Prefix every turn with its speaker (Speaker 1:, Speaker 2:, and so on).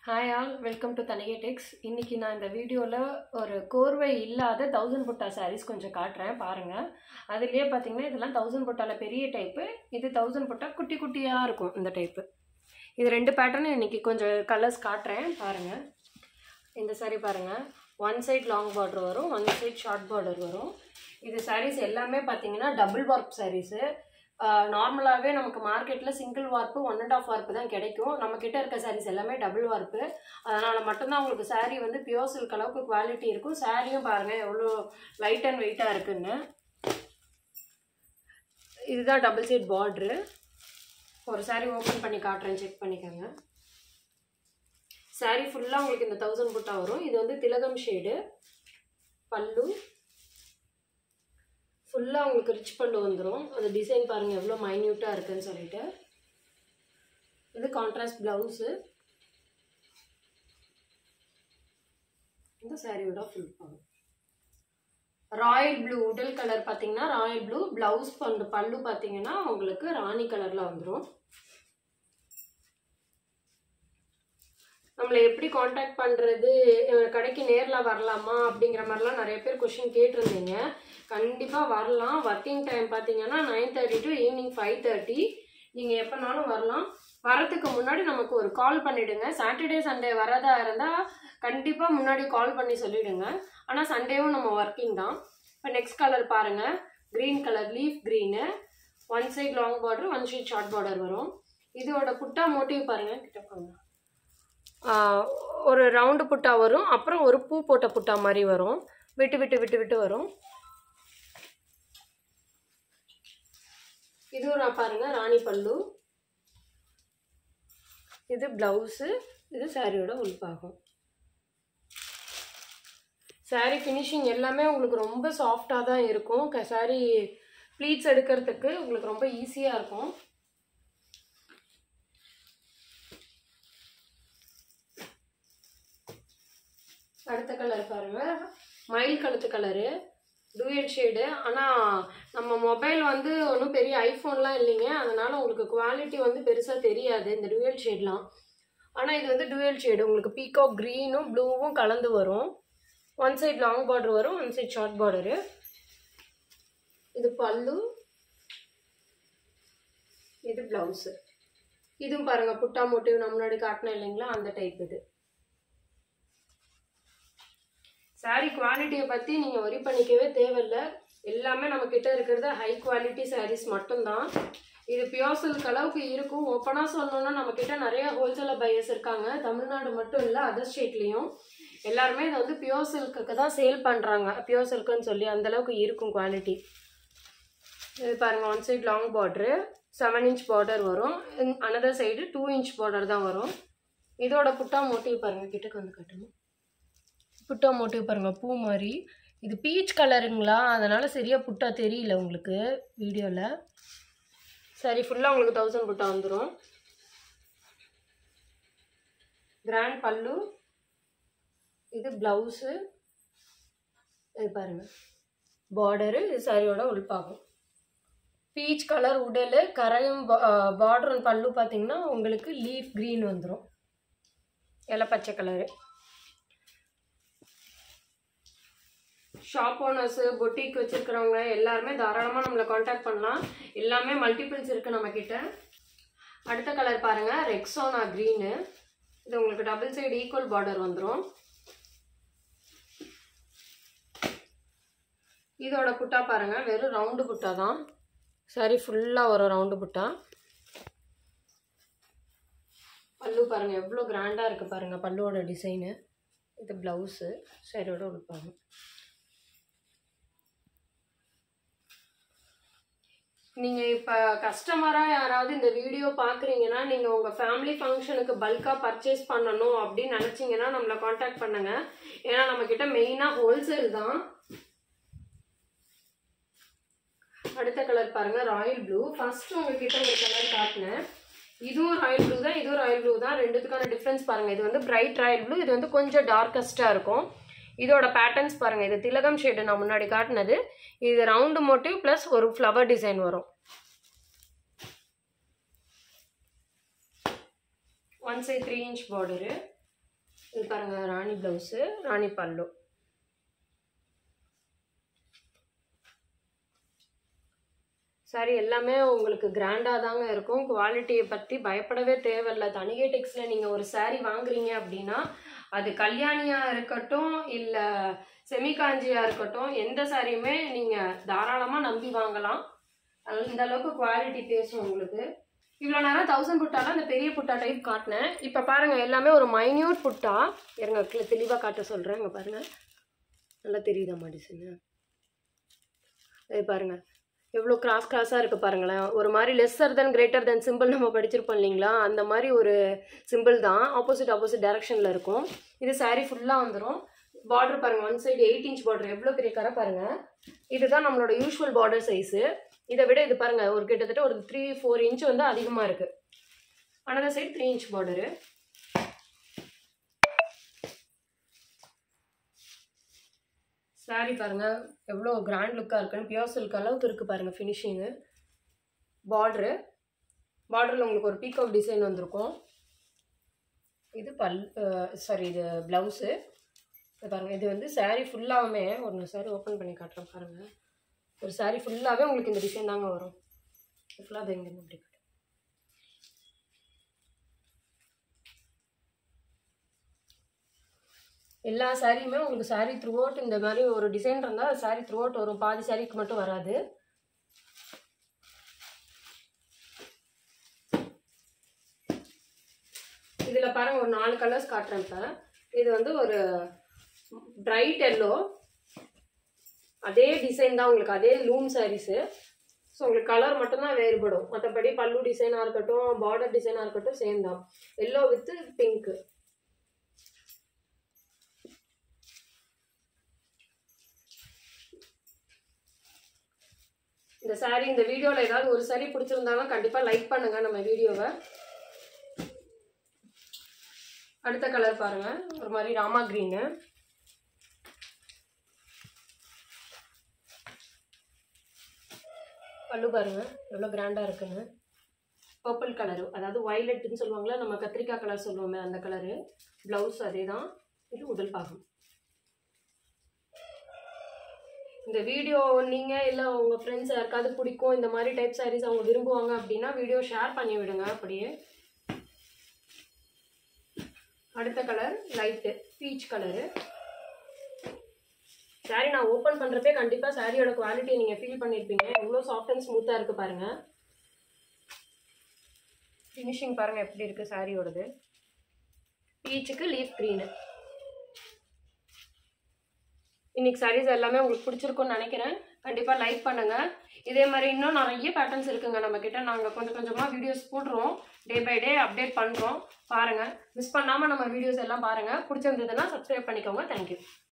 Speaker 1: Hi all welcome to Thanigai Tex இன்னைக்கு நான் இந்த வீடியோவில் ஒரு கோர்வை இல்லாத தௌசண்ட் புட்டா சாரீஸ் கொஞ்சம் காட்டுறேன் பாருங்கள் அதுலேயே பார்த்தீங்கன்னா இதெல்லாம் தௌசண்ட் புட்டாவில் பெரிய டைப்பு இது தௌசண்ட் புட்டா குட்டி குட்டியாக இருக்கும் இந்த டைப்பு இது ரெண்டு பேட்டர்னும் இன்னைக்கு கொஞ்சம் கலர்ஸ் காட்டுறேன் பாருங்கள் இந்த saree பாருங்கள் ஒன் சைட் லாங் பார்டர் வரும் ஒன் சைட் ஷார்ட் பார்டர் வரும் இது sarees எல்லாமே பார்த்தீங்கன்னா டபுள் வார்ப் சாரீஸு நார்மலாகவே நமக்கு மார்க்கெட்டில் சிங்கிள் வார்ப்பு ஒன் அண்ட் ஆஃப் வார்ப்பு தான் கிடைக்கும் நம்ம கிட்ட இருக்க sarees எல்லாமே டபுள் வார்ப்பு அதனால் மட்டும்தான் உங்களுக்கு saree வந்து பியோர் சில்க் அளவுக்கு குவாலிட்டி இருக்கும் சாரியும் பாருங்கள் எவ்வளோ லைட் அண்ட் வெயிட்டாக இருக்குன்னு இதுதான் டபுள் சைட் பார்ட்ரு ஒரு saree ஓப்பன் பண்ணி காட்டுறேன் செக் பண்ணிக்கோங்க saree ஃபுல்லாக உங்களுக்கு இந்த தௌசண்ட் புட்டா வரும் இது வந்து திலகம் ஷேடு பல்லு ஃபுல்லாக உங்களுக்கு ரிச் பல்லு வந்துடும் அந்த டிசைன் பாருங்கள் எவ்வளோ மைன்யூட்டாக இருக்குன்னு சொல்லிட்டு இது கான்ட்ராஸ்ட் ப்ளவுஸு இந்த சாரியோட ஃபுல் பல்லு ராயல் ப்ளூ உடல் கலர் பார்த்தீங்கன்னா ராயல் ப்ளூ ப்ளவுஸ் பண்டு பல்லு பார்த்தீங்கன்னா உங்களுக்கு ராணி கலரில் வந்துடும் நம்மளை எப்படி காண்டாக்ட் பண்ணுறது கடைக்கு நேரில் வரலாமா அப்படிங்கிற மாதிரிலாம் நிறைய பேர் கொஷின் கேட்டிருந்தீங்க கண்டிப்பாக வரலாம் ஒர்க்கிங் டைம் பார்த்தீங்கன்னா nine thirty to evening five thirty நீங்கள் எப்போனாலும் வரலாம் வரதுக்கு முன்னாடி நமக்கு ஒரு கால் பண்ணிவிடுங்க சாட்டர்டே சண்டே வரதா இருந்தால் கண்டிப்பாக முன்னாடி கால் பண்ணி சொல்லிவிடுங்க ஆனால் சண்டேவும் நம்ம ஒர்க்கிங் தான் இப்போ நெக்ஸ்ட் கலர் பாருங்கள் green colour leaf green one side long border one side short border வரும் இதோட புட்டா மோட்டிவ் பாருங்கள் கிட்ட போங்க ஒரு ரவுண்டு புட்டா வரும் அப்புறம் ஒரு பூ போட்ட புட்டா மாதிரி வரும் விட்டு விட்டு விட்டு விட்டு வரும் இதுவும் நான் பாருங்க ராணி பல்லு இது ப்ளவுஸு இது சாரியோட உள்பாகும் சாரீ ஃபினிஷிங் எல்லாமே உங்களுக்கு ரொம்ப சாஃப்டாக தான் இருக்கும் சாரீ ப்ளீட்ஸ் எடுக்கிறதுக்கு உங்களுக்கு ரொம்ப ஈஸியாக இருக்கும் அடுத்த கலர் பாருங்க மயில் கழுத்து கலரு டூயல் ஷேடு ஆனால் நம்ம மொபைல் வந்து ஒன்றும் பெரிய ஐஃபோன்லாம் இல்லைங்க அதனால் உங்களுக்கு குவாலிட்டி வந்து பெருசாக தெரியாது இந்த டூயல் ஷேட்லாம் ஆனால் இது வந்து டூயல் ஷேடு உங்களுக்கு பீகாக் க்ரீனும் ப்ளூவும் கலந்து வரும் ஒன் சைட் லாங் பார்டர் வரும் ஒன் சைட் ஷார்ட் பார்டரு இது பல்லு இது ப்ளவுஸு இதுவும் பாருங்கள் புட்டா மோட்டிவ் நம்ம முன்னாடி காட்டினேன் இல்லைங்களா அந்த டைப் இது சாரீ குவாலிட்டியை பற்றி நீங்கள் ஒரி பண்ணிக்கவே தேவையில்ல எல்லாமே நம்ம கிட்ட இருக்கிறது ஹை குவாலிட்டி சாரீஸ் மட்டும்தான் இது பியோர் சில்க் அளவுக்கு இருக்கும் ஓப்பனாக சொல்லணும்னா நம்ம கிட்ட நிறைய ஹோல்சேலர் பையர்ஸ் இருக்காங்க தமிழ்நாடு மட்டும் இல்லை அதர் ஸ்டேட்லேயும் எல்லாருமே இதை வந்து பியோர் சில்க்குக்கு தான் சேல் பண்ணுறாங்க பியோர் சில்க்குன்னு சொல்லி அந்தளவுக்கு இருக்கும் குவாலிட்டி இது பாருங்கள் one side long border seven inch border வரும் another side two inch border தான் வரும் இதோட புட்டா மோட்டிவ் பாருங்கள் கிட்டக்கு வந்து கட்டணும் புட்டா மோட்டிவ் பாருங்கள் பூ மாதிரி இது பீச் கலருங்களா அதனால் சரியாக புட்டா தெரியல உங்களுக்கு வீடியோவில் சரி ஃபுல்லாக உங்களுக்கு தௌசண்ட் புட்டா வந்துடும் கிராண்ட் பல்லு இது ப்ளவுஸு இது பாருங்கள் பார்டரு இது சாரியோட உள்பாகும் பீச் கலர் உடல் கரையும் பார்டர் பல்லு பார்த்தீங்கன்னா உங்களுக்கு லீஃப் க்ரீன் வந்துடும் இலை பச்சை கலரு ஷாப் ஓனர்ஸு பொட்டிக் வச்சுருக்கிறவங்க எல்லாருமே தாராளமாக நம்மளை காண்டாக்ட் பண்ணலாம் எல்லாமே மல்டிபிள்ஸ் இருக்குது நம்மக்கிட்ட அடுத்த கலர் பாருங்கள் ரெக்ஸோனா க்ரீனு இது உங்களுக்கு டபுள் சைடு ஈக்குவல் பார்டர் வந்துடும் இதோட புட்டா பாருங்கள் வெறும் ரவுண்டு புட்டா தான் சரி ஃபுல்லாக வரும் ரவுண்டு புட்டா பல்லு பாருங்கள் எவ்வளோ கிராண்டாக இருக்குது பாருங்கள் பல்லுவோட டிசைனு இது ப்ளவுஸு சரியோட உடுப்பாங்க நீங்கள் இப்போ கஸ்டமராக யாராவது இந்த வீடியோ பார்க்குறீங்கன்னா நீங்கள் உங்கள் ஃபேமிலி ஃபங்க்ஷனுக்கு பல்காக பர்ச்சேஸ் பண்ணணும் அப்படின்னு நினச்சிங்கன்னா நம்மளை காண்டாக்ட் பண்ணுங்கள் ஏன்னா நம்மக்கிட்ட மெயினாக ஹோல்சேல் தான் அடுத்த கலர் பாருங்கள் ராயல் ப்ளூ ஃபஸ்ட்டு உங்ககிட்ட ஒரு கலர் காட்டினேன் இதுவும் ராயல் ப்ளூ தான் இதுவும் ராயல் ப்ளூ தான் ரெண்டுத்துக்கான டிஃப்ரென்ஸ் பாருங்கள் இது வந்து பிரைட் ராயல் ப்ளூ இது வந்து கொஞ்சம் டார்க்கஸ்ட்டாக இருக்கும் இதோட பேட்டர்ன்ஸ் பாருங்கள் இது திலகம் ஷேடு நான் முன்னாடி காட்டினது இது ரவுண்டு மோட்டிவ் ப்ளஸ் ஒரு ஃப்ளவர் டிசைன் வரும் one side three inch border இது பாருங்க ராணி ப்ளவுஸு ராணி பல்லு சாரி எல்லாமே உங்களுக்கு கிராண்டாக தாங்க இருக்கும் குவாலிட்டியை பற்றி பயப்படவே தேவையில்ல தனிகை டெக்ஸில் நீங்கள் ஒரு saree வாங்குறீங்க அப்படின்னா அது கல்யாணியாக இருக்கட்டும் இல்லை செமிகாஞ்சியாக இருக்கட்டும் எந்த சாரியுமே நீங்கள் தாராளமாக நம்பி வாங்கலாம் அது இந்த அளவுக்கு குவாலிட்டி பேசும் உங்களுக்கு இவ்வளோ நேரம் தௌசண்ட் புட்டால அந்த பெரிய புட்டா டைப் காட்டினேன் இப்போ பாருங்கள் எல்லாமே ஒரு மைன்யூட் புட்டா இருங்க கீழே தெளிவாக காட்ட சொல்கிறேன் இங்கே பாருங்கள் நல்லா தெரியுதாம்மா டிசைனு இது பாருங்கள் எவ்வளோ கிராஸ் கிராஸாக இருக்குது பாருங்களேன் ஒரு மாதிரி lesser than greater than simple நம்ம படிச்சிருப்போம் இல்லைங்களா அந்த மாதிரி ஒரு சிம்பிள் தான் ஆப்போசிட் ஆப்போசிட் டைரக்ஷனில் இருக்கும் இது saree ஃபுல்லாக வந்துடும் பார்டர் பாருங்கள் one side eight inch border எவ்வளோ பெரிய கரை பாருங்கள் இதுதான் நம்மளோட யூஷுவல் பார்டர் சைஸு இதை விட இது பாருங்கள் ஒரு கிட்டத்தட்ட ஒரு த்ரீ ஃபோர் இன்ச் வந்து அதிகமாக இருக்குது another side three inch border saree பாருங்க எவ்வளோ கிராண்ட் லுக்காக இருக்குன்னு பியோர் சில்க் அளவுக்கு இருக்குது பாருங்க ஃபினிஷிங்கு பார்ட்ரு பார்டரில் உங்களுக்கு ஒரு பீகாக் டிசைன் வந்திருக்கும் இது பல் சாரி இது ப்ளவுஸு இது பாருங்கள் இது வந்து saree ஃபுல்லாகவுமே ஒரு saree ஓப்பன் பண்ணி காட்டுறேன் பாருங்கள் ஒரு saree ஃபுல்லாகவே உங்களுக்கு இந்த டிசைன் தாங்க வரும் ஃபுல்லாக எங்கே அப்படி காட்டு. எல்லா சாரியுமே உங்களுக்கு saree த்ரூ அவுட் இந்த மாதிரி ஒரு டிசைன் இருந்தால் saree த்ரூ அவுட் வரும் பாதி சாரிக்கு மட்டும் வராது இதில் பாருங்க ஒரு நாலு கலர்ஸ் காட்டுறேன் இப்போ இது வந்து ஒரு பிரைட் எல்லோ அதே டிசைன் தான் உங்களுக்கு அதே லூம் சாரீஸு ஸோ உங்களுக்கு கலர் மட்டும்தான் வேறுபடும் மற்றபடி பல்லு டிசைனாக இருக்கட்டும் பார்டர் டிசைனாக இருக்கட்டும் சேம் தான் எல்லோ வித் பிங்க்கு இந்த saree இந்த வீடியோவில் ஏதாவது ஒரு saree பிடிச்சிருந்தாலும் கண்டிப்பாக லைக் பண்ணுங்க நம்ம வீடியோவை அடுத்த கலர் பாருங்க ஒரு மாதிரி ராமா க்ரீனு பல்லு பாருங்க எவ்வளோ கிராண்டாக இருக்குன்னு பர்பிள் கலரு அதாவது வயலட்னு சொல்லுவாங்களா நம்ம கத்திரிக்காய் கலர் சொல்லுவோமே அந்த கலரு ப்ளவுஸ் அதே தான் இது உடல் பாகம் இந்த வீடியோ நீங்கள் இல்லை உங்கள் ஃப்ரெண்ட்ஸ் யாருக்காவது பிடிக்கும் இந்த மாதிரி டைப் சாரீஸ் அவங்க விரும்புவாங்க அப்படின்னா வீடியோ ஷேர் பண்ணி விடுங்க அப்படியே அடுத்த colour light peach colour sari நான் ஓப்பன் பண்ணுறப்பே கண்டிப்பாக சாரியோட குவாலிட்டியை நீங்கள் ஃபீல் பண்ணியிருப்பீங்க எவ்வளோ சாஃப்ட் அண்ட் ஸ்மூத்தாக இருக்குது பாருங்கள் ஃபினிஷிங் பாருங்கள் எப்படி இருக்குது சாரியோடது பீச்சுக்கு லீஃப் க்ரீனு இன்னைக்கு சாரீஸ் எல்லாமே உங்களுக்கு பிடிச்சிருக்கும்னு நினைக்கிறேன் கண்டிப்பாக லைக் பண்ணுங்கள் இதே மாதிரி இன்னும் நிறைய பேட்டர்ன்ஸ் இருக்குங்க நம்மக்கிட்ட நாங்கள் கொஞ்சம் கொஞ்சமாக வீடியோஸ் போடுறோம் டே பை டே அப்டேட் பண்ணுறோம் பாருங்கள் மிஸ் பண்ணாமல் நம்ம வீடியோஸ் எல்லாம் பாருங்கள் பிடிச்சிருந்ததுன்னா சப்ஸ்கிரைப் பண்ணிக்கோங்க தேங்க்யூ